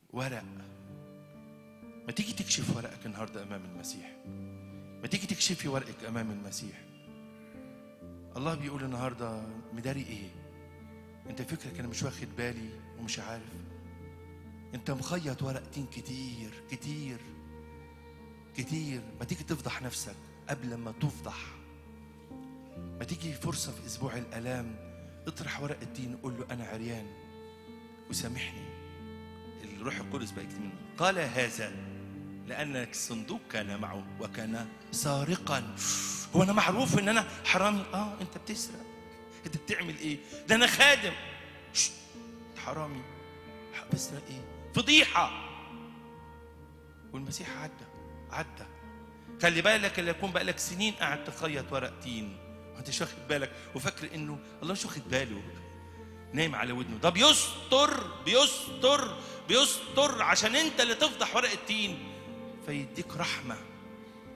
ورق ما تيجي تكشف ورقك النهارده امام المسيح ما تيجي تكشفي ورقك امام المسيح الله بيقول النهارده مداري ايه انت فكرك انا مش واخد بالي ومش عارف انت مخيط ورقتين كتير كتير كتير ما تيجي تفضح نفسك قبل ما تفضح ما تيجي فرصة في أسبوع الآلام اطرح ورق الدين قول له أنا عريان وسامحني الروح القدس بقى يكتب منه قال هذا لأن الصندوق كان معه وكان سارقا هو أنا معروف إن أنا حرامي آه أنت بتسرق أنت بتعمل إيه ده أنا خادم شت، حرامي بسرق إيه فضيحة والمسيح عدى عدى خلي بالك اللي يكون بقالك سنين قاعد تخيط ورق تين وانت مش واخد بالك وفاكر انه الله مش واخد باله نايم على ودنه ده بيستر بيستر بيستر عشان انت اللي تفضح ورق التين فيديك رحمه